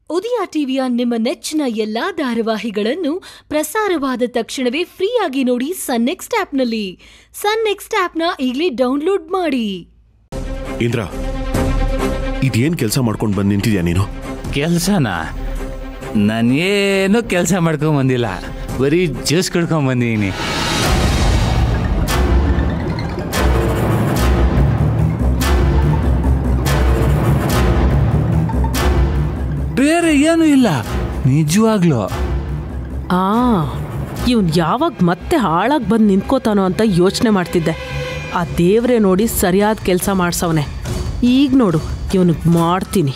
ಉದಯ ಟಿವಿಯ ನಿಮ್ಮ ನೆಚ್ಚಿನ ಎಲ್ಲಾ ಧಾರಾವಾಹಿಗಳನ್ನು ಪ್ರಸಾರವಾದ ತಕ್ಷಣವೇ ಫ್ರೀಯಾಗಿ ನೋಡಿ ಸನ್ ನೆಕ್ಸ್ಟ್ ಆಪ್ನಲ್ಲಿ ಸನ್ ನೆಕ್ಸ್ಟ್ ಆಪ್ನ ಈಗಲೇ ಡೌನ್ಲೋಡ್ ಮಾಡಿ ಇಂದ್ರ ಇದೇನ್ ಕೆಲಸ ಮಾಡ್ಕೊಂಡು ಬಂದು ನಿಂತಿದ್ಯಾ ನೀನು ಕೆಲಸನ ನಾನೇನು ಕೆಲಸ ಮಾಡ್ಕೊಂಡ್ ಬಂದಿಲ್ಲ ಬರೀ ಜ್ಯೂಸ್ ಕುಡ್ಕೊಂಡ್ ಬಂದಿದ್ದೀನಿ ಬೇರೆ ಏನು ಇಲ್ಲ ನಿಜವಾಗ್ಲೂ ಆ ಇವನ್ ಯಾವಾಗ ಮತ್ತೆ ಹಾಳಾಗಿ ಬಂದು ನಿಂತ್ಕೋತಾನೋ ಅಂತ ಯೋಚನೆ ಮಾಡ್ತಿದ್ದೆ ಆ ದೇವ್ರೆ ನೋಡಿ ಸರಿಯಾದ ಕೆಲಸ ಮಾಡ್ಸವನೆ ಈಗ ನೋಡು ಇವನಿಗೆ ಮಾಡ್ತೀನಿ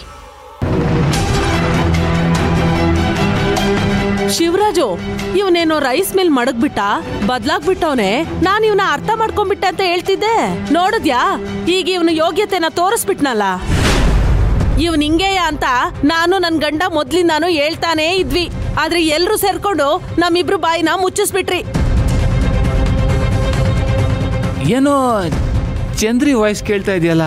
ಶಿವರಾಜು ಇವನೇನೋ ರೈಸ್ ಮಿಲ್ ಮಡಗ್ಬಿಟ್ಟ ಬದ್ಲಾಗ್ಬಿಟ್ಟವನೆ ನಾನು ಇವನ ಅರ್ಥ ಮಾಡ್ಕೊಂಡ್ಬಿಟ್ಟೆ ಅಂತ ಹೇಳ್ತಿದ್ದೆ ನೋಡಿದ್ಯಾ ಈಗ ಇವನ ಯೋಗ್ಯತೆನ ತೋರಿಸ್ಬಿಟ್ನಲ್ಲ ಇವನ್ ಹಿಂಗೇಯ ಅಂತ ನಾನು ನನ್ ಗಂಡ ಮೊದ್ಲಿಂದಾನು ಹೇಳ್ತಾನೇ ಇದ್ವಿ ಆದ್ರೆ ಎಲ್ರು ಸೇರ್ಕೊಂಡು ನಮ್ಮಿಬ್ರು ಬಾಯಿನ ಮುಚ್ಚಿಸ್ಬಿಟ್ರಿ ಏನೋ ಚಂದ್ರಿ ವಾಯ್ಸ್ ಕೇಳ್ತಾ ಇದೆಯಲ್ಲ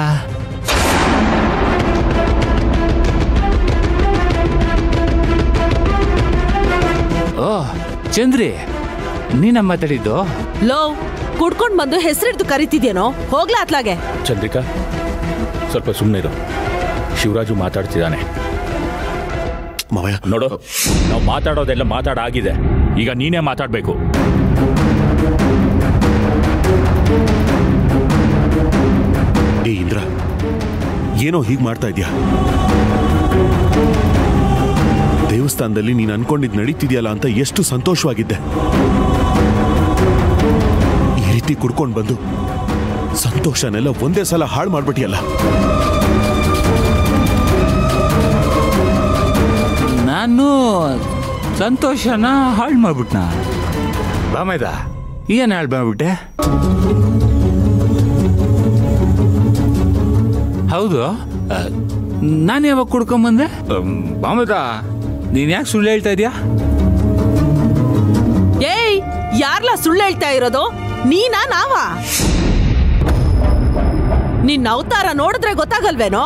ಓ ಚಂದ್ರಿ ನೀನ ಮಾತಾಡಿದ್ದು ಲೋ ಕುಡ್ಕೊಂಡ್ ಬಂದು ಹೆಸರಿಡ್ದು ಕರಿತಿದ್ಯೇನೋ ಹೋಗ್ಲಾ ಅತ್ಲಾಗೆ ಚಂದ್ರಿಕಾ ಸ್ವಲ್ಪ ಸುಮ್ಮನೆ ಇರು ಶಿವರಾಜು ಮಾತಾಡ್ತಿದ್ದಾನೆ ಮಾವಯ್ಯ ನೋಡು ನಾವು ಮಾತಾಡೋದೆಲ್ಲ ಮಾತಾಡಾಗಿದೆ ಈಗ ನೀನೇ ಮಾತಾಡಬೇಕು ಏ ಇಂದ್ರ ಏನೋ ಹೀಗ್ ಮಾಡ್ತಾ ಇದ್ಯಾ ದೇವಸ್ಥಾನದಲ್ಲಿ ನೀನ್ ಅನ್ಕೊಂಡಿದ್ ನಡೀತಿದ್ಯಲ್ಲ ಅಂತ ಎಷ್ಟು ಸಂತೋಷವಾಗಿದ್ದೆ ಈ ರೀತಿ ಕುಡ್ಕೊಂಡ್ ಬಂದು ಸಂತೋಷನೆಲ್ಲ ಒಂದೇ ಸಲ ಹಾಳು ಮಾಡ್ಬಿಟ್ಟಿಯಲ್ಲ ನಾನು ಸಂತೋಷನ ಹಾಳು ಮಾಡ್ಬಿಟ್ನ ಬಾಮೈದ ಏನು ಹಾಳು ಮಾಡ್ಬಿಟ್ಟೆ ಹೌದು ನಾನು ಯಾವಾಗ ಕುಡ್ಕೊಂಬಂದೆ ಬಾಮೈದ ನೀನು ಯಾಕೆ ಸುಳ್ಳು ಹೇಳ್ತಾ ಇದೀಯಾ ಏಯ್ ಯಾರ್ಲ ಸುಳ್ಳು ಹೇಳ್ತಾ ಇರೋದು ನೀನಾ ನಾವಾ ನಿನ್ನ ಅವತಾರ ನೋಡಿದ್ರೆ ಗೊತ್ತಾಗಲ್ವೇನೋ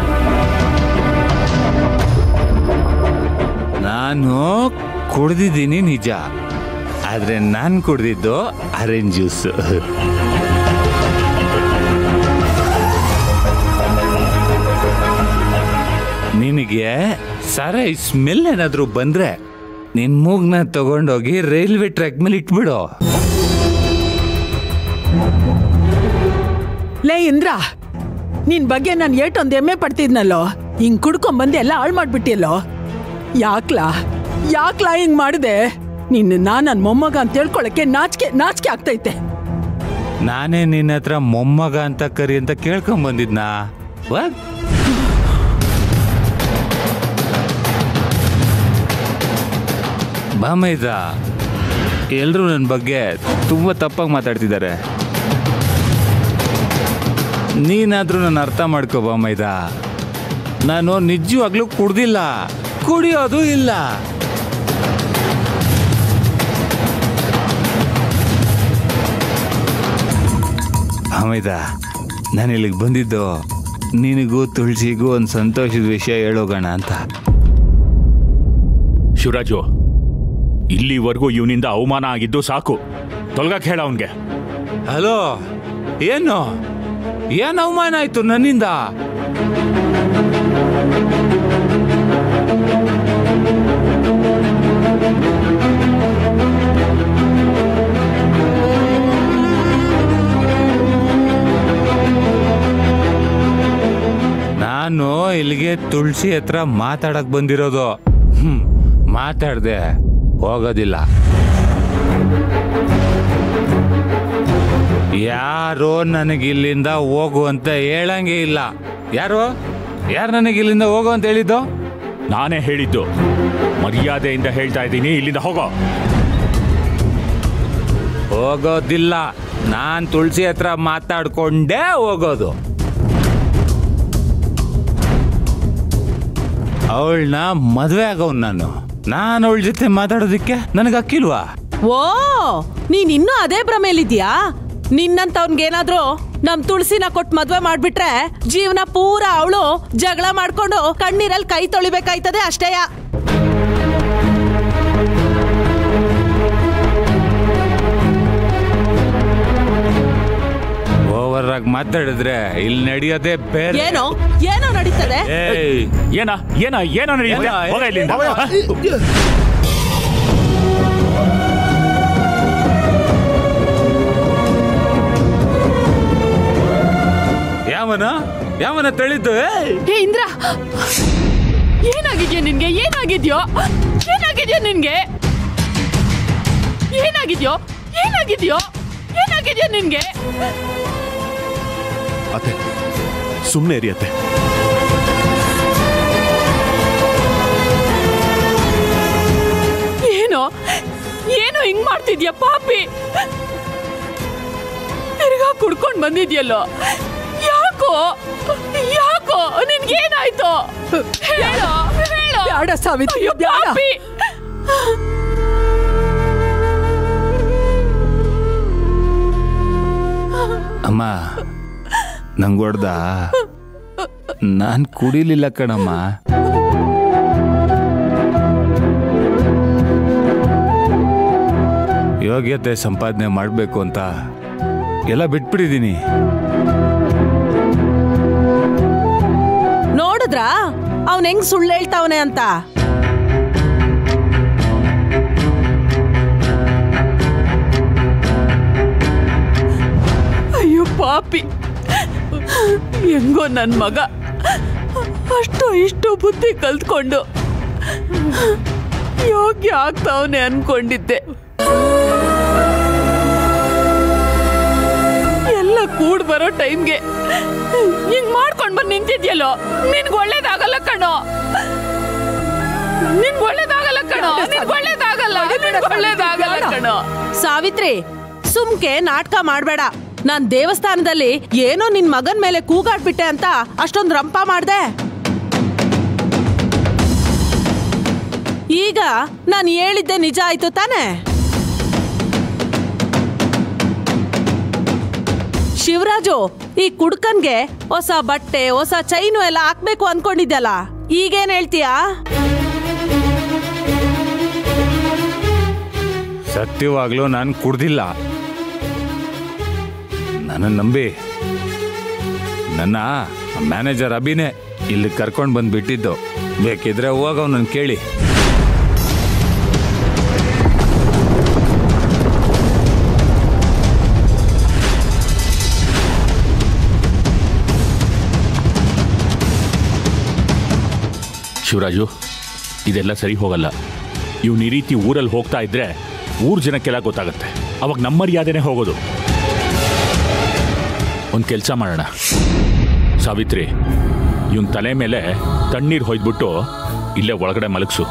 ನಾನು ಕುಡ್ದಿದ್ದೀನಿ ನಿಜ ಆದ್ರೆ ನಾನು ಕುಡ್ದಿದ್ದು ಆರೆಂಜ್ ಜ್ಯೂಸ್ ನಿನಗೆ ಸರ ಸ್ಮೆಲ್ ಏನಾದರೂ ಬಂದ್ರೆ ನಿನ್ ಮೂಗ್ನ ತಗೊಂಡೋಗಿ ರೈಲ್ವೆ ಟ್ರ್ಯಾಕ್ ಮೇಲೆ ಇಟ್ಬಿಡು ಲೇ ಇಂದ್ರ ನಿನ್ ಬಗ್ಗೆ ನಾನು ಏಟೊಂದು ಎಮ್ಮೆ ಪಡ್ತಿದ್ನಲ್ಲೋ ಹಿಂಗ್ ಕುಡ್ಕೊಂಡ್ ಎಲ್ಲ ಹಾಳು ಮಾಡ್ಬಿಟ್ಟಿಯಲ್ಲೋ ಯಾಕ್ಲಾ ಯಾಕ್ಲಾ ಹಿಂಗ್ ಮಾಡಿದೆ ನಿನ್ನ ನಾ ನನ್ ಮೊಮ್ಮಗ ಅಂತ ಹೇಳ್ಕೊಳಕ್ಕೆ ನಾಚಿಕೆ ನಾಚಿಕೆ ಆಗ್ತೈತೆ ನಾನೇ ನಿನ್ನ ಹತ್ರ ಮೊಮ್ಮಗ ಅಂತ ಕರಿ ಅಂತ ಕೇಳ್ಕೊಂಡ್ ಬಂದಿದ್ನಾ ವಾಟ್ ಬಾಮೈದ ಎಲ್ರೂ ನನ್ನ ಬಗ್ಗೆ ತುಂಬ ತಪ್ಪಾಗಿ ಮಾತಾಡ್ತಿದ್ದಾರೆ ನೀನಾದ್ರೂ ನನ್ನ ಅರ್ಥ ಮಾಡ್ಕೋ ಬಾಮೈದ ನಾನು ನಿಜವಾಗ್ಲೂ ಕುಡ್ದಿಲ್ಲ ಕುಡಿಯೋದು ಇಲ್ಲ ಬಾಮೈದ ನಾನು ಇಲ್ಲಿಗೆ ಬಂದಿದ್ದು ನಿನಗೂ ತುಳಸಿಗೂ ಒಂದು ಸಂತೋಷದ ವಿಷಯ ಹೇಳೋಗೋಣ ಅಂತ ಶಿವರಾಜು ಇಲ್ಲಿವರೆಗೂ ಇವನಿಂದ ಅವಮಾನ ಆಗಿದ್ದು ಸಾಕು ತೊಲಗಕ್ಕೆ ಹೇಳ ಅವನ್ಗೆ ಹಲೋ ಏನು ಏನು ಅವಮಾನ ಆಯ್ತು ನನ್ನಿಂದ ನಾನು ಇಲ್ಲಿಗೆ ತುಳಸಿ ಹತ್ರ ಮಾತಾಡಕ್ ಬಂದಿರೋದು ಹ್ಮ್ ಮಾತಾಡ್ದೆ ಹೋಗೋದಿಲ್ಲ ಯಾರೋ ನನಗೆ ಇಲ್ಲಿಂದ ಹೋಗು ಅಂತ ಹೇಳಂಗೆ ಇಲ್ಲ ಯಾರು ಯಾರು ನನಗೆ ಇಲ್ಲಿಂದ ಹೋಗು ಅಂತ ಹೇಳಿದ್ದು ನಾನೇ ಹೇಳಿದ್ದು ಮರ್ಯಾದೆಯಿಂದ ಹೇಳ್ತಾ ಇದ್ದೀನಿ ಇಲ್ಲಿಂದ ಹೋಗೋ ಹೋಗೋದಿಲ್ಲ ನಾನು ತುಳಸಿ ಹತ್ರ ಮಾತಾಡ್ಕೊಂಡೇ ಹೋಗೋದು ಅವಳನ್ನ ಮದುವೆ ಆಗೋನ್ ನಾನು ನಾನು ಅವಳ ಜೊತೆ ಮಾತಾಡೋದಕ್ಕೆ ನನಗೆ ಅಕ್ಕಿಲ್ವಾ ಓ ನೀನ್ ಇನ್ನೂ ಅದೇ ಭ್ರಮೇಲಿದ್ಯಾ ನಿನ್ನಂತವ್ನ್ಗೇನಾದ್ರೂ ನಮ್ ತುಳಸಿನ ಕೊಟ್ಟು ಮದ್ವೆ ಮಾಡ್ಬಿಟ್ರೆ ಜೀವನ ಪೂರ ಅವಳು ಜಗಳ ಮಾಡ್ಕೊಂಡು ಕಣ್ಣೀರಲ್ಲಿ ಕೈ ತೊಳಿಬೇಕಾಯ್ತದೆ ಅಷ್ಟೇಯ ಓವರ್ ಆಗಿ ಮಾತಾಡಿದ್ರೆ ಇಲ್ಲಿ ನಡೆಯೋದೇ ಬೇರೆ ಏನೋ ಏನೋ ನಡೀತದೆ ಏಯ್ ಏನ ಏನ ಏನ ನಡೆಯುತ್ತೆ ಏನ? ಹೋಗ ಇಲ್ಲಿಂದ ಮಾವಯ್ಯ, ಹ? ಯಾವನ ಯಾವನ ತಳಿದ್ದು ಏಯ್ ಹೇ ಇಂದ್ರ ಏನಾಗಿದ್ಯೋ ನಿನ್ಗೆ ಏನಾಗಿದ್ಯೋ ಏನಾಗಿದ್ಯೋ ನಿನ್ಗೆ ಏನಾಗಿದ್ಯೋ ಏನಾಗಿದ್ಯೋ ಏನಾಗಿದ್ಯೋ ನಿನ್ಗೆ ಅತ್ತೆ ಸುಮ್ಮನೆ ಇರಿ ಅತ್ತೆ ಏನೋ ಏನೋ ಹಿಂಗ್ ಮಾಡ್ತಿದ್ಯಾ ಪಾಪಿ ತಿರ್ಗಾ ಕುಡ್ಕೊಂಡ್ ಬಂದಿದ್ಯಲ್ಲೋ ಯಾಕೋ ಯಾಕೋ ನಿನ್ಗೇನಾಯ್ತು ಹೇಳೋ ಹೇಳೋ ಬ್ಯಾಡ ಸಾವಿತ್ರಿ, ಅಯ್ಯೋ, ಬ್ಯಾಡ. ಪಾಪಿ. ಅಮ್ಮ ನಂಗೆ ಹೊಡ್ದ ನಾನು ಕುಡಿಲಿಲ್ಲ ಕಣಮ್ಮ ಯೋಗ್ಯತೆ ಸಂಪಾದನೆ ಮಾಡಬೇಕು ಅಂತ ಎಲ್ಲ ಬಿಟ್ಬಿಟ್ಟಿದ್ದೀನಿ ನೋಡಿದ್ರಾ ಅವನ್ ಹೆಂಗ್ ಸುಳ್ಳು ಹೇಳ್ತಾವನೆ ಅಂತ ಅಯ್ಯೋ ಪಾಪಿ ಹೆಂಗೋ ನನ್ ಮಗ ಅಷ್ಟೋ ಇಷ್ಟೋ ಬುದ್ಧಿ ಕಲ್ತ್ಕೊಂಡು ಯೋಗ್ಯ ಆಗ್ತಾವನೆ ಅನ್ಕೊಂಡಿದ್ದೆ ಎಲ್ಲ ಕೂಡ್ ಬರೋ ಟೈಮ್ಗೆ ಹಿಂಗ್ ಮಾಡ್ಕೊಂಡ್ ಬಂದ್ ನಿಂತಿದ್ಯಲ್ಲೋ ನಿನ್ಗ್ ಒಳ್ಳೇದಾಗಲ್ಲ ಕಣೋ ನಿನ್ಗ್ ಒಳ್ಳೇದಾಗಲ್ಲ ಕಣೋ ನಿನ್ಗ್ ಒಳ್ಳೇದಾಗಲ್ಲ ನಿನ್ಗ್ ಒಳ್ಳೇದಾಗಲ್ಲ ಕಣೋ ಸಾವಿತ್ರಿ ಸುಮ್ಕೆ ನಾಟಕ ಮಾಡ್ಬೇಡ ನಾನ್ ದೇವಸ್ಥಾನದಲ್ಲಿ ಏನೋ ನಿನ್ ಮಗನ್ ಮೇಲೆ ಕೂಗಾಡ್ಬಿಟ್ಟೆ ಅಂತ ಅಷ್ಟೊಂದ್ ರಂಪ ಮಾಡ್ದೆ ಈಗ ನಾನು ಹೇಳಿದ್ದೆ ನಿಜ ಆಯ್ತು ತಾನೆ ಶಿವರಾಜು ಈ ಕುಡ್ಕನ್ಗೆ ಹೊಸ ಬಟ್ಟೆ ಹೊಸ ಚೈನು ಎಲ್ಲ ಹಾಕ್ಬೇಕು ಅನ್ಕೊಂಡಿದ್ಯಲ್ಲ ಈಗೇನ್ ಹೇಳ್ತೀಯಾ ಸತ್ಯವಾಗ್ಲೂ ನಾನು ಕುಡ್ದಿಲ್ಲ ನನ್ನ ನಂಬಿ ನನ್ನ ಮ್ಯಾನೇಜರ್ ಅಭಿನೇ ಇಲ್ಲಿ ಕರ್ಕೊಂಡು ಬಂದು ಬಿಟ್ಟಿದ್ದು ಬೇಕಿದ್ರೆ ಹೋಗ ಅವನನ್ನು ಕೇಳಿ ಶಿವರಾಜು ಇದೆಲ್ಲ ಸರಿ ಹೋಗಲ್ಲ ಇವ್ನು ಈ ರೀತಿ ಊರಲ್ಲಿ ಹೋಗ್ತಾ ಇದ್ರೆ ಊರ್ ಜನಕ್ಕೆಲ್ಲ ಗೊತ್ತಾಗತ್ತೆ ಅವಾಗ ನಮ್ಮ ಮರ್ಯಾದೆನೇ ಹೋಗೋದು ಒಂದು ಕೆಲಸ ಮಾಡೋಣ ಸಾವಿತ್ರಿ ಇವನ್ ತಲೆ ಮೇಲೆ ತಣ್ಣೀರು ಹೊಯ್ದ್ಬಿಟ್ಟು ಇಲ್ಲೇ ಒಳಗಡೆ ಮಲಗಿಸು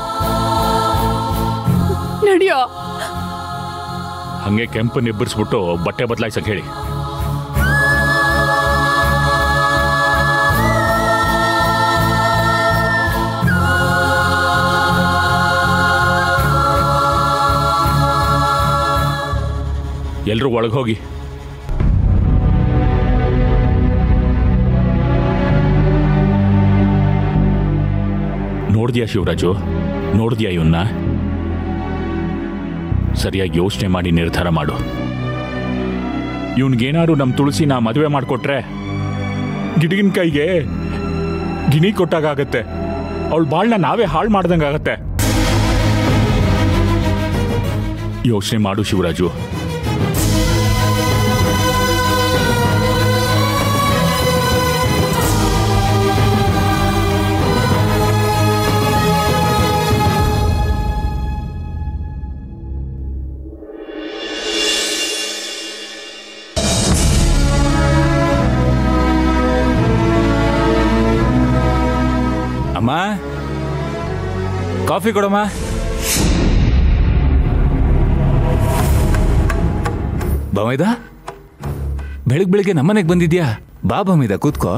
ನಡಿಯೋ ಹಂಗೆ ಕೆಂಪು ನಿಬ್ಬರಿಸ್ಬಿಟ್ಟು ಬಟ್ಟೆ ಬದಲಾಯಿಸಕ್ ಹೇಳಿ ಎಲ್ರೂ ಒಳಗೋಗಿ ನೋಡ್ದ್ಯಾ ಶಿವರಾಜು ನೋಡ್ದ್ಯಾ ಇವನ್ನ ಸರಿಯಾಗಿ ಯೋಚನೆ ಮಾಡಿ ನಿರ್ಧಾರ ಮಾಡು ಇವನ್ಗೇನಾದ್ರು ನಮ್ಮ ತುಳಸಿನ ಮದುವೆ ಮಾಡಿಕೊಟ್ರೆ ಗಿಡಗಿನ ಕೈಗೆ ಗಿಣಿ ಕೊಟ್ಟಾಗತ್ತೆ ಅವಳ ಬಾಳ್ನ ನಾವೇ ಹಾಳು ಮಾಡ್ದಂಗಾಗತ್ತೆ ಯೋಚನೆ ಮಾಡು ಶಿವರಾಜು ಅಮ್ಮ ಕಾಫಿ ಕೊಡಮ್ಮ ಬಮೈದ ಬೆಳಗ್ ಬೆಳಿಗ್ಗೆ ನಮ್ಮನೆಗೆ ಬಂದಿದ್ಯಾ ಬಾ ಬಮೈದ ಕೂತ್ಕೋ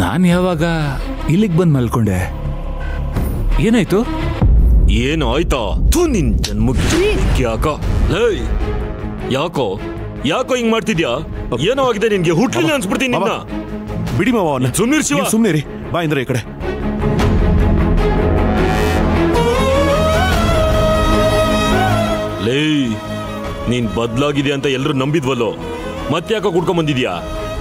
ನಾನು ಯಾವಾಗ ಇಲ್ಲಿಗೆ ಬಂದು ಮಲ್ಕೊಂಡೆ ಏನಾಯ್ತು ಏನು ಆಯ್ತಾ ಥೂ ನಿನ್ ಜನ್ಮಕ್ಕೆ ಯಾಕೋ ಏಯ್ ಯಾಕೋ ಯಾಕೋ ಹಿಂಗ್ ಮಾಡ್ತಿದ್ಯಾ ಏನೋ ಆಗಿದೆ ನಿನ್ಗೆ ಹುಟ್ಲಿಲ್ಲ ಅನ್ಸ್ಬಿಡ್ತೀನಿ ನಿನ್ನ ಬಿಡಿ ಮಾವ ಅವನ್ನ ಸುಮ್ನಿರ್ ಶಿವ. ಸುಮ್ಮನೆ ರೀ ಬಾ ಇಂದ್ರ ಈ ಕಡೆ ಲೇ ನೀನ್ ಬದ್ಲಾಗಿದೆ ಅಂತ ಎಲ್ರು ನಂಬಿದ್ವಲ್ಲೋ ಮತ್ತ್ಯಾಕೋ ಕುಡ್ಕೊಂಡ್ ಬಂದಿದ್ಯಾ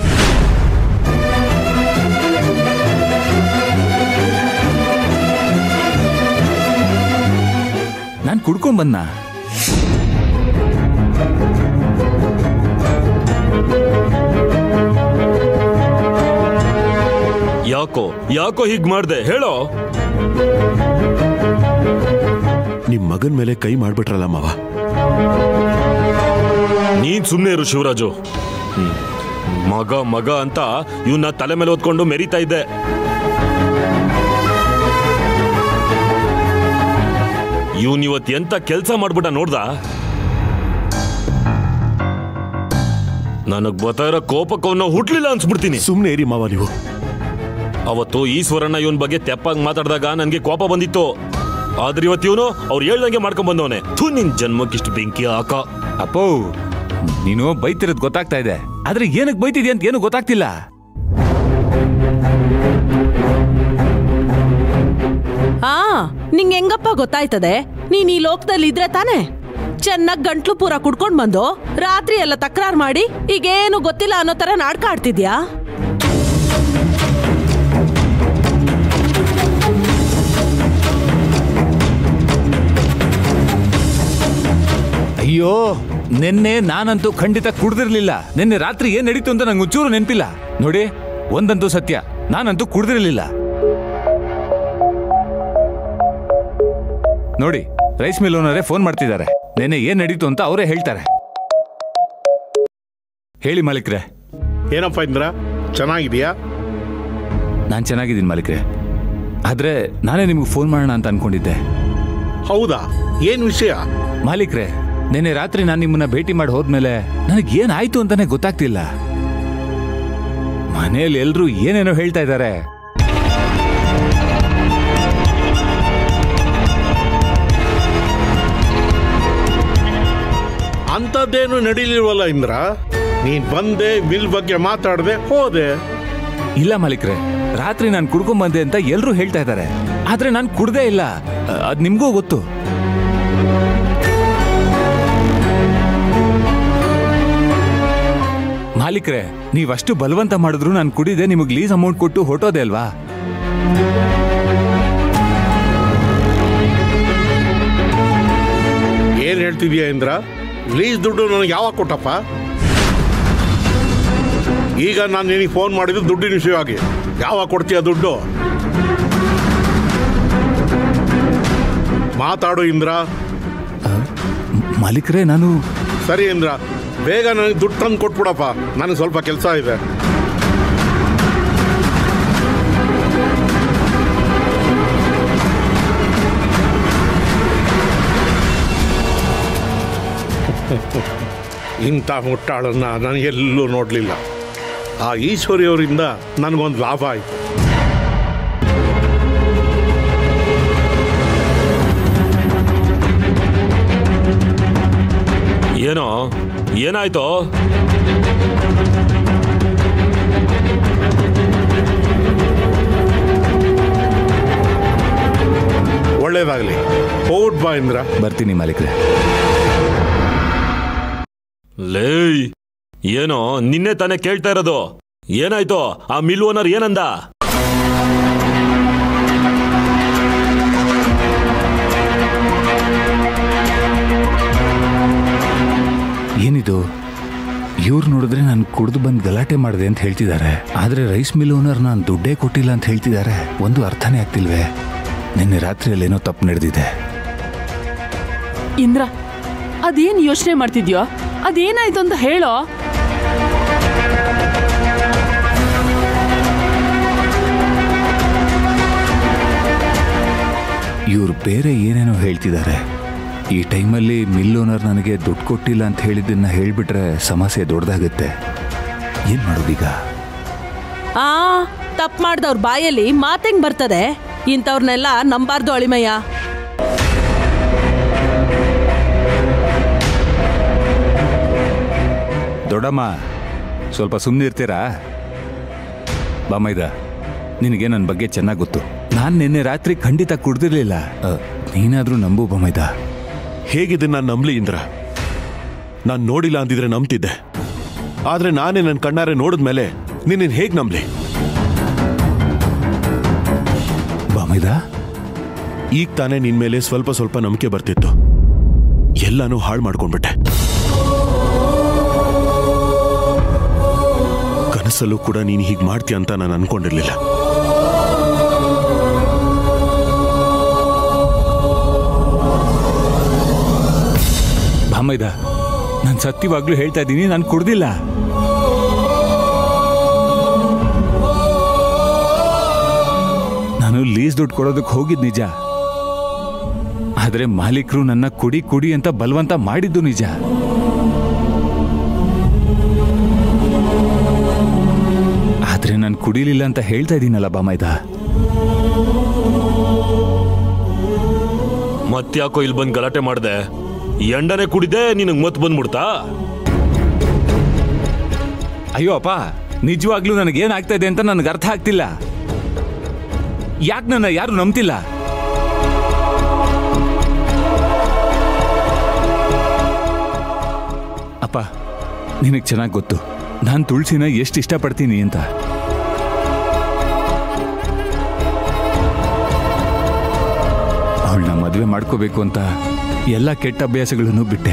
ನಾನು ಕುಡ್ಕೊಂಡ್ ಬಂದ ಯಾಕೋ ಯಾಕೋ ಹೀಗ್ ಮಾಡ್ದೆ ಹೇಳೋ ನಿಮ್ ಮಗನ್ ಮೇಲೆ ಕೈ ಮಾಡ್ಬಿಟ್ರಲ್ಲ ಮಾವ ನೀನ್ ಸುಮ್ನೆ ಇರು ಶಿವರಾಜು ಹ್ಮ್. ಮಗ ಮಗ ಅಂತ ಇವನ್ನ ತಲೆ ಮೇಲೆ ಹೊತ್ಕೊಂಡು ಮೆರಿತಾ ಇದ್ದೆ ಇವನ್ ಇವತ್ ಎಂತ ಕೆಲ್ಸ ಮಾಡ್ಬಿಟ್ಟ ನೋಡ್ದ ನನಗ್ ಬರ್ತಾ ಇರೋ ಕೋಪಕ್ಕೆ ಅವನ್ನ ಹುಟ್ಲಿಲ್ಲ ಅನ್ಸ್ಬಿಡ್ತೀನಿ ಸುಮ್ಮನೆ ಇರಿ ಮಾವ ನೀವು ಅವತ್ತು ಈಶ್ವರಣ್ಣ ಇವನ್ ಬಗ್ಗೆ ತೆಪ್ಪಾಗಿ ಮಾತಾಡಿದಾಗ ನನ್ಗೆ ಕೋಪ ಬಂದಿತ್ತು ಆದ್ರೆ ಇವತ್ತು ಇವನು ಅವ್ರು ಹೇಳ್ದಂಗೆ ಮಾಡ್ಕೊಂಡ್ ಬಂದವನೆ ಥೂ ನಿನ್ ಜನ್ಮಕ್ಕಿಷ್ಟು ಬೆಂಕಿ ಹಾಕ ಅಪ್ಪೋ ನೀನು ಬೈತಿರೋದು ಗೊತ್ತಾಗ್ತಾ ಇದೆ ಆದ್ರೆ ಏನಕ್ಕೆ ಬೈತಿದ್ಯಾ ಅಂತ ಏನು ಗೊತ್ತಾಗ್ತಿಲ್ಲ ಆ ನಿಂಗೆ ಹೆಂಗಪ್ಪ ಗೊತ್ತಾಯ್ತದೆ ನೀನ್ ಈ ಲೋಕದಲ್ಲಿ ಇದ್ರೆ ತಾನೆ ಚೆನ್ನಾಗ್ ಗಂಟ್ಲು ಪೂರ ಕುಡ್ಕೊಂಡ್ ಬಂದು ರಾತ್ರಿ ಎಲ್ಲ ತಕರಾರ್ ಮಾಡಿ ಈಗೇನು ಗೊತ್ತಿಲ್ಲ ಅನ್ನೋ ತರ ನಾಟಕ ಆಡ್ತಿದ್ಯಾ ಅಯ್ಯೋ ನಿನ್ನೆ ನಾನಂತೂ ಖಂಡಿತ ಕುಡ್ದಿರ್ಲಿಲ್ಲ ನಿನ್ನೆ ರಾತ್ರಿ ಏನ್ ನಡೀತು ಅಂತ ನಂಗೆ ಒಂಚೂರು ನೆನಪಿಲ್ಲ ನೋಡಿ ಒಂದಂತೂ ಸತ್ಯ ನಾನಂತೂ ಕುಡ್ದಿರ್ಲಿಲ್ಲ ನೋಡಿ ರೈಸ್ ಮಿಲ್ ಓನರೇ ಫೋನ್ ಮಾಡ್ತಿದ್ದಾರೆ ನಿನ್ನೆ ಏನ್ ನಡೀತು ಅಂತ ಅವರೇ ಹೇಳ್ತಾರೆ ಹೇಳಿ ಮಾಲೀಕ್ರೆ ಏನಪ್ಪ ಇಂದ್ರ ಚೆನ್ನಾಗಿದೆಯಾ ನಾನು ಚೆನ್ನಾಗಿದ್ದೀನಿ ಮಾಲೀಕ್ರೆ ಆದ್ರೆ ನಾನೇ ನಿಮ್ಗೆ ಫೋನ್ ಮಾಡೋಣ ಅಂತ ಅನ್ಕೊಂಡಿದ್ದೆ ಹೌದಾ ಏನ್ ವಿಷಯ ಮಾಲೀಕ್ರೆ ನಿನ್ನೆ ರಾತ್ರಿ ನಾನು ನಿಮ್ಮನ್ನ ಭೇಟಿ ಮಾಡಿ ಹೋದ್ಮೇಲೆ ನನಗೆ ಏನಾಯ್ತು ಅಂತಾನೆ ಗೊತ್ತಾಗ್ತಿಲ್ಲ ಮನೆಯಲ್ಲಿ ಎಲ್ರೂ ಏನೇನೋ ಹೇಳ್ತಾ ಇದ್ದಾರೆ ಅಂಥದ್ದೇನು ನಡೀಲಿಲ್ವಲ್ಲ ಇಂದ್ರ ನೀನ್ ಬಂದೆ ಮಿಲ್ ಬಗ್ಗೆ ಮಾತಾಡದೆ ಹೋದೆ ಇಲ್ಲ ಮಾಲೀಕ್ರೆ ರಾತ್ರಿ ನಾನು ಕುಡ್ಕೊಂಡ್ ಬಂದೆ ಅಂತ ಎಲ್ರೂ ಹೇಳ್ತಾ ಇದ್ದಾರೆ ಆದ್ರೆ ನಾನು ಕುಡ್ದೇ ಇಲ್ಲ ಅ- ಅದ್ ನಿಮ್ಗೂ ಗೊತ್ತು ಮಾಲೀಕ್ರೆ ನೀವಷ್ಟು ಬಲವಂತ ಮಾಡಿದ್ರು ನಾನು ಕುಡಿದೆ ನಿಮಗೆ ಲೀಸ್ ಅಮೌಂಟ್ ಕೊಟ್ಟು ಹೊಟ್ಟೋದೆ ಅಲ್ವಾ ಏನ್ ಹೇಳ್ತಿದ್ಯಾ ಇಂದ್ರ ಲೀಸ್ ದುಡ್ಡು ನನಗೆ ಯಾವಾಗ ಕೊಟ್ಟಪ್ಪ ಈಗ ನಾನು ನಿನಗೆ ಫೋನ್ ಮಾಡಿದ್ದು ದುಡ್ಡಿನ ವಿಷಯವಾಗಿ ಯಾವಾಗ ಕೊಡ್ತೀಯ ದುಡ್ಡು ಮಾತಾಡು ಇಂದ್ರ ಮಾಲೀಕ್ರೆ ನಾನು ಸರಿ ಇಂದ್ರ ಬೇಗ ನನಗೆ ದುಡ್ಡು ತಂದು ಕೊಟ್ಬಿಡಪ್ಪ ನನಗೆ ಸ್ವಲ್ಪ ಕೆಲಸ ಇದೆ ಇಂಥ ಮುಟ್ಟಾಳನ್ನ ನಾನು ಎಲ್ಲೂ ನೋಡಲಿಲ್ಲ ಆ ಈಶ್ವರಿಯವರಿಂದ ನನಗೊಂದು ಲಾಭ ಆಯಿತು ಏನೋ ಏನಾಯ್ತೋ ಒಳ್ಳೇದಾಗಲಿ ಹೋಗ್ಬಿಟ್ ಬಾ ಇಂದ್ರ ಬರ್ತೀನಿ ಮಾಲೀಕ್ರೆ ಲೇಯ್ ಏನೋ ನಿನ್ನೆ ತಾನೇ ಕೇಳ್ತಾ ಇರೋದು ಏನಾಯ್ತೋ ಆ ಮಿಲ್ ಓನರ್ ಏನಂದ ಏನಿದು ಇವ್ರು ನೋಡಿದ್ರೆ ನಾನು ಕುಡಿದು ಬಂದು ಗಲಾಟೆ ಮಾಡಿದೆ ಅಂತ ಹೇಳ್ತಿದ್ದಾರೆ ಆದ್ರೆ ರೈಸ್ ಮಿಲ್ ಓನರ್ ನಾನು ದುಡ್ಡೇ ಕೊಟ್ಟಿಲ್ಲ ಅಂತ ಹೇಳ್ತಿದ್ದಾರೆ ಒಂದು ಅರ್ಥನೇ ಆಗ್ತಿಲ್ವೇ ನಿನ್ನೆ ರಾತ್ರಿಯಲ್ಲಿ ಏನೋ ತಪ್ಪು ನಡೆದಿದೆ ಇಂದ್ರ ಅದೇನ್ ಯೋಚನೆ ಮಾಡ್ತಿದ್ಯೋ ಅದೇನಾಯ್ತು ಅಂತ ಹೇಳೋ ಇವ್ರು ಬೇರೆ ಏನೇನೋ ಹೇಳ್ತಿದ್ದಾರೆ ಈ ಟೈಮಲ್ಲಿ ಮಿಲ್ ಓನರ್ ನನಗೆ ದುಡ್ಡು ಕೊಟ್ಟಿಲ್ಲ ಅಂತ ಹೇಳಿದ್ದನ್ನ ಹೇಳ್ಬಿಟ್ರೆ ಸಮಸ್ಯೆ ದೊಡ್ಡದಾಗುತ್ತೆ ಏನ್ ಮಾಡೋದೀಗ ಆ ತಪ್ಪು ಮಾಡ್ದವ್ರ ಬಾಯಲ್ಲಿ ಮಾತೆಂಗ್ ಬರ್ತದೆ ಇಂಥವ್ರನ್ನೆಲ್ಲ ನಂಬಾರ್ದು ಅಳಿಮಯ್ಯ ದೊಡ್ಡಮ್ಮ ಸ್ವಲ್ಪ ಸುಮ್ಮನೆ ಇರ್ತೀರಾ ಬಾಮೈದ ನಿನಗೆ ನನ್ನ ಬಗ್ಗೆ ಚೆನ್ನಾಗಿ ಗೊತ್ತು ನಾನು ನಿನ್ನೆ ರಾತ್ರಿ ಖಂಡಿತ ಕುಡ್ದಿರ್ಲಿಲ್ಲ ಅ, ನೀನಾದ್ರೂ ನಂಬು ಬಾಮೈದ ಹೇಗಿದೆ ನಾನು ನಂಬ್ಲಿ ಇಂದ್ರ ನಾನು ನೋಡಿಲ್ಲ ಅಂದಿದ್ರೆ ನಂಬ್ತಿದ್ದೆ ಆದ್ರೆ ನಾನೇ ನನ್ನ ಕಣ್ಣಾರೆ ನೋಡಿದ್ಮೇಲೆ ನಿನ್ನ ಹೇಗ್ ನಂಬ್ಲಿ ಬಾಮೈದ ಈಗ ತಾನೇ ನಿನ್ ಮೇಲೆ ಸ್ವಲ್ಪ ಸ್ವಲ್ಪ ನಂಬಿಕೆ ಬರ್ತಿತ್ತು ಎಲ್ಲಾನು ಹಾಳು ಮಾಡ್ಕೊಂಡ್ಬಿಟ್ಟೆ ಕನಸಲ್ಲೂ ಕೂಡ ನೀನು ಹೀಗೆ ಮಾಡ್ತೀಯ ಅಂತ ನಾನು ಅನ್ಕೊಂಡಿರ್ಲಿಲ್ಲ ಬಾಮೈದ ನಾನು ಸತ್ಯವಾಗ್ಲೂ ಹೇಳ್ತಾ ಇದ್ದೀನಿ ನಾನು ಕುಡ್ದಿಲ್ಲ ನಾನು ಲೀಸ್ ದುಡ್ಡು ಕೊಡೋದಕ್ಕೆ ಹೋಗಿದ್ ನಿಜ ಆದ್ರೆ ಮಾಲೀಕರು ನನ್ನ ಕುಡಿ ಕುಡಿ ಅಂತ ಬಲವಂತ ಮಾಡಿದ್ದು ನಿಜ ಆದ್ರೆ ನಾನು ಕುಡಿಲಿಲ್ಲ ಅಂತ ಹೇಳ್ತಾ ಇದ್ದೀನಲ್ಲ ಬಾಮೈದ ಮತ್ತ್ಯಾಕೋ ಇಲ್ಲಿ ಬಂದು ಗಲಾಟೆ ಮಾಡ್ದೆ ಎಂಡನೆ ಕುಡಿದೆ ನಿನಗೆ ಮತ್ ಬಂದ್ಬಿಡ್ತಾ ಅಯ್ಯೋ ಅಪ್ಪ ನಿಜವಾಗ್ಲೂ ನನಗೇನಾಗ್ತಾ ಇದೆ ಅಂತ ನನಗೆ ಅರ್ಥ ಆಗ್ತಿಲ್ಲ ಯಾಕೆ ನನ್ನ ಯಾರು ನಂಬ್ತಿಲ್ಲ ಅಪ್ಪ ನಿನಗೆ ಚೆನ್ನಾಗಿ ಗೊತ್ತು ನಾನು ತುಳಸಿನ ಎಷ್ಟು ಇಷ್ಟಪಡ್ತೀನಿ ಅಂತ ಅವಳನ್ನ ಮದುವೆ ಮಾಡ್ಕೋಬೇಕು ಅಂತ ಎಲ್ಲ ಕೆಟ್ಟ ಅಭ್ಯಾಸಗಳನ್ನು ಬಿಟ್ಟೆ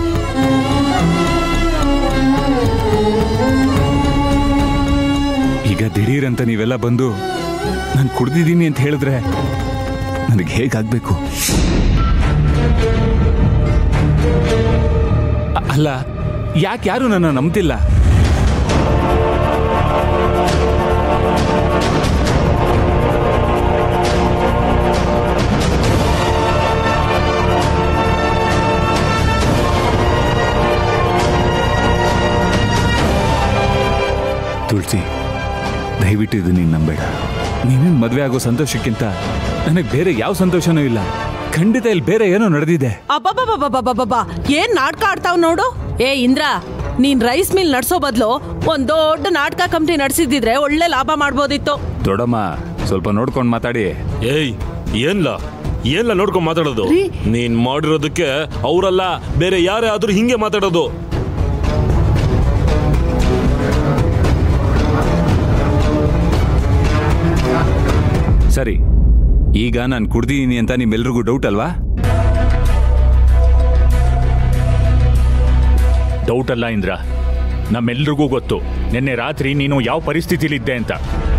ಈಗ ದಿಢೀರ್ ಅಂತ ನೀವೆಲ್ಲ ಬಂದು ನಾನು ಕುಡ್ದಿದ್ದೀನಿ ಅಂತ ಹೇಳಿದ್ರೆ ನನಗೆ ಹೇಗಾಗ್ಬೇಕು ಅ- ಅಲ್ಲ ಯಾಕೆ ಯಾರು ನನ್ನ ನಂಬ್ತಿಲ್ಲ ತುಳಸಿ ದಯವಿಟ್ಟು ಇದು ನೀನು ನಂಬೇಡ ನೀನೇನು ಮದುವೆ ಆಗೋ ಸಂತೋಷಕ್ಕಿಂತ ನನಗೆ ಬೇರೆ ಯಾವ ಸಂತೋಷನೂ ಇಲ್ಲ ಖಂಡಿತ ಇಲ್ಲಿ ಬೇರೆ ಏನೋ ನಡೆದಿದೆ ಅಬ್ಬಬ್ಬಬ್ಬಬ್ಬಬ್ಬಬ್ಬ ಏನ್ ನಾಟಕ ಆಡ್ತಾವ್ ನೋಡು ಏ ಇಂದ್ರ ನೀನ್ ರೈಸ್ ಮಿಲ್ ನಡ್ಸೋ ಬದ್ಲು ಒಂದ್ ದೊಡ್ಡ ನಾಟಕ ಕಂಪ್ನಿ ನಡೆಸಿದ್ರೆ ಒಳ್ಳೆ ಲಾಭ ಮಾಡ್ಬೋದಿತ್ತು ದೊಡ್ಡಮ್ಮ ಸ್ವಲ್ಪ ನೋಡ್ಕೊಂಡು ಮಾತಾಡಿ ಏಯ್ ಏನ್ಲ ಏನ್ಲ ನೋಡ್ಕೊಂಡ್ ಮಾತಾಡೋದು ನೀನ್ ಮಾಡಿರೋದಕ್ಕೆ ಅವರಲ್ಲ ಬೇರೆ ಯಾರೇ ಆದ್ರೂ ಹಿಂಗೆ ಮಾತಾಡೋದು ಸರಿ ಈಗ ನಾನು ಕುಡ್ದಿದ್ದೀನಿ ಅಂತ ನಿಮ್ಮೆಲ್ರಿಗೂ ಡೌಟ್ ಅಲ್ವಾ ಡೌಟ್ ಅಲ್ಲ ಇಂದ್ರ ನಮ್ಮೆಲ್ರಿಗೂ ಗೊತ್ತು ನಿನ್ನೆ ರಾತ್ರಿ ನೀನು ಯಾವ ಪರಿಸ್ಥಿತಿಲಿದ್ದೆ ಅಂತ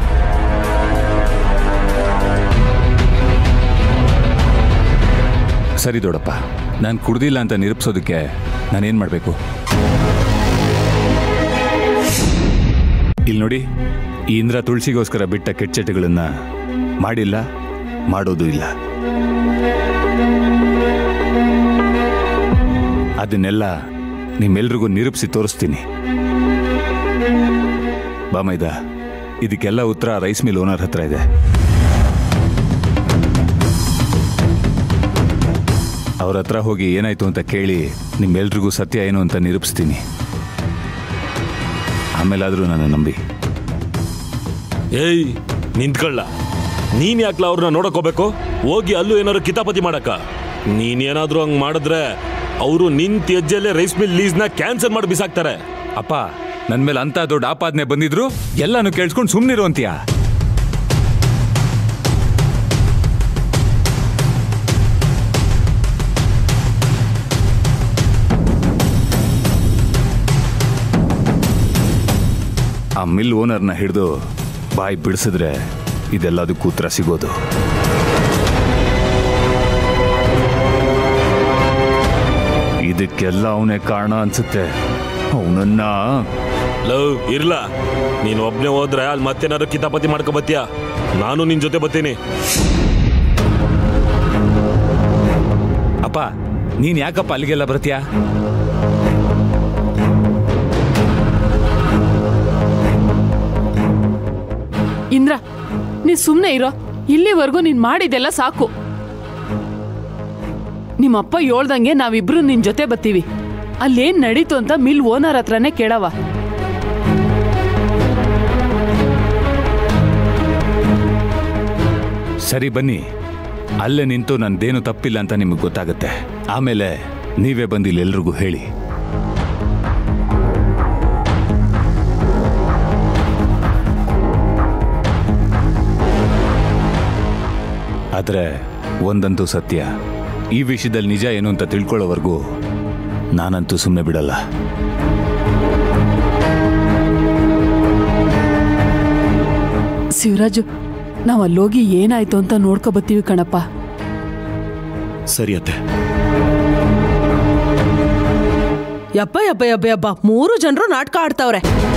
ಸರಿ ದೊಡ್ಡಪ್ಪ ನಾನು ಕುಡ್ದಿಲ್ಲ ಅಂತ ನಿರೂಪಿಸೋದಕ್ಕೆ ನಾನೇನು ಮಾಡಬೇಕು ಇಲ್ಲಿ ನೋಡಿ ಈ ಇಂದ್ರ ತುಳಸಿಗೋಸ್ಕರ ಬಿಟ್ಟ ಕೆಟ್ಟಚಟಗಳನ್ನ ಮಾಡಿಲ್ಲ ಮಾಡೋದು ಇಲ್ಲ ಅದನ್ನೆಲ್ಲ ನಿಮ್ಮೆಲ್ರಿಗೂ ನಿರೂಪಿಸಿ ತೋರಿಸ್ತೀನಿ ಬಾಮೈದ ಇದಕ್ಕೆಲ್ಲ ಉತ್ತರ ರೈಸ್ ಮಿಲ್ ಓನರ್ ಹತ್ರ ಇದೆ ಅವ್ರ ಹತ್ರ ಹೋಗಿ ಏನಾಯ್ತು ಅಂತ ಕೇಳಿ ನಿಮ್ಮೆಲ್ರಿಗೂ ಸತ್ಯ ಏನು ಅಂತ ನಿರೂಪಿಸ್ತೀನಿ ಆಮೇಲಾದರೂ ನನ್ನ ನಂಬಿ ಏಯ್ ನಿಂತ್ಕೊಳ್ಳ ನೀನ್ ಯಾಕ್ಲ ಅವ್ರನ್ನ ನೋಡಕ್ ಹೋಗ್ಬೇಕು ಹೋಗಿ ಅಲ್ಲೂ ಏನಾದ್ರು ಕಿತಾಪತಿ ಮಾಡಕ ನೀನ್ ಏನಾದ್ರೂ ಹಂಗ್ ಮಾಡಿದ್ರೆ ಅವರು ನಿನ್ ತ್ಯಜ್ಯಲ್ಲೇ ರೈಸ್ ಮಿಲ್ ಲೀಸ್ನ ಕ್ಯಾನ್ಸಲ್ ಮಾಡಿ ಬಿಸಾಕ್ತಾರೆ ಅಪ್ಪ ನನ್ನ ಮೇಲೆ ಅಂತ ದೊಡ್ಡ ಆಪಾದನೆ ಬಂದಿದ್ರು ಎಲ್ಲಾನು ಕೇಳಿಸ್ಕೊಂಡು ಸುಮ್ಮನಿರು ಅಂತೀಯ ಆ ಮಿಲ್ ಓನರ್ನ ಹಿಡಿದು ಬಾಯಿ ಬಿಡಿಸಿದ್ರೆ ಇದೆಲ್ಲದಕ್ಕೂ ಉತ್ತರ ಸಿಗೋದು ಇದಕ್ಕೆಲ್ಲ ಅವನೇ ಕಾರಣ ಅನ್ಸುತ್ತೆ ಅವನನ್ನ ಲವ್ ಇರ್ಲ ನೀನ್ ಒಬ್ನೇ ಹೋದ್ರೆ ಅಲ್ಲಿ ಮತ್ತೇನಾದ್ರು ಕಿತಾಪತಿ ಮಾಡ್ಕೊ ಬತ್ತೀಯ ನಾನು ನಿನ್ ಜೊತೆ ಬರ್ತೀನಿ ಅಪ್ಪ ನೀನ್ ಯಾಕಪ್ಪ ಅಲ್ಲಿಗೆಲ್ಲ ಬರ್ತೀಯಾ ಇಂದ್ರ ನೀ ಸುಮ್ಮನೆ ಇರೋ ಇಲ್ಲಿವರೆಗೂ ನೀನ್ ಮಾಡಿದೆಲ್ಲ ಸಾಕು ನಿಮ್ಮಪ್ಪ ಹೇಳ್ದಂಗೆ ನಾವಿಬ್ರು ನಿನ್ ಜೊತೆ ಬರ್ತೀವಿ ಅಲ್ಲೇನ್ ನಡೀತು ಅಂತ ಮಿಲ್ ಓನರ್ ಹತ್ರನೇ ಕೇಳವ ಸರಿ ಬನ್ನಿ ಅಲ್ಲೇ ನಿಂತು ನಂದೇನು ತಪ್ಪಿಲ್ಲ ಅಂತ ನಿಮಗೆ ಗೊತ್ತಾಗುತ್ತೆ ಆಮೇಲೆ ನೀವೇ ಬಂದು ಇಲ್ಲೆಲ್ರಿಗೂ ಹೇಳಿ ಆದರೆ ಒಂದಂತೂ ಸತ್ಯ ಈ ವಿಷಯದಲ್ಲಿ ನಿಜ ಏನು ಅಂತ ತಿಳ್ಕೊಳ್ಳೋವರೆಗೂ ನಾನಂತೂ ಸುಮ್ಮನೆ ಬಿಡಲ್ಲ ಶಿವರಾಜು ನಾವ್ ಅಲ್ಲೋಗಿ ಏನಾಯ್ತು ಅಂತ ನೋಡ್ಕೊ ಬತ್ತೀವಿ ಕಣಪ್ಪ ಸರಿ ಅತ್ತೆ ಯಪ್ಪ ಯಪ್ಪ ಯಪ್ಪ ಯಪ್ಪ ಮೂರು ಜನರು ನಾಟಕ ಆಡ್ತಾವ್ರೆ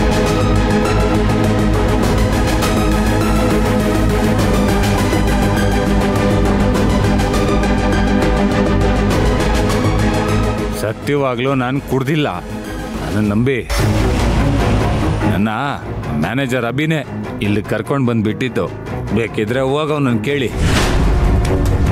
ಸತ್ಯವಾಗ್ಲೂ ನಾನು ಕುಡ್ದಿಲ್ಲ ನನ್ನ ನಂಬಿ ನನ್ನ ಮ್ಯಾನೇಜರ್ ಅಭಿನೇ ಇಲ್ಲಿ ಕರ್ಕೊಂಡು ಬಂದು ಬಿಟ್ಟಿದ್ದು ಬೇಕಿದ್ರೆ ಹೋಗ ಅವನನ್ನು ಕೇಳಿ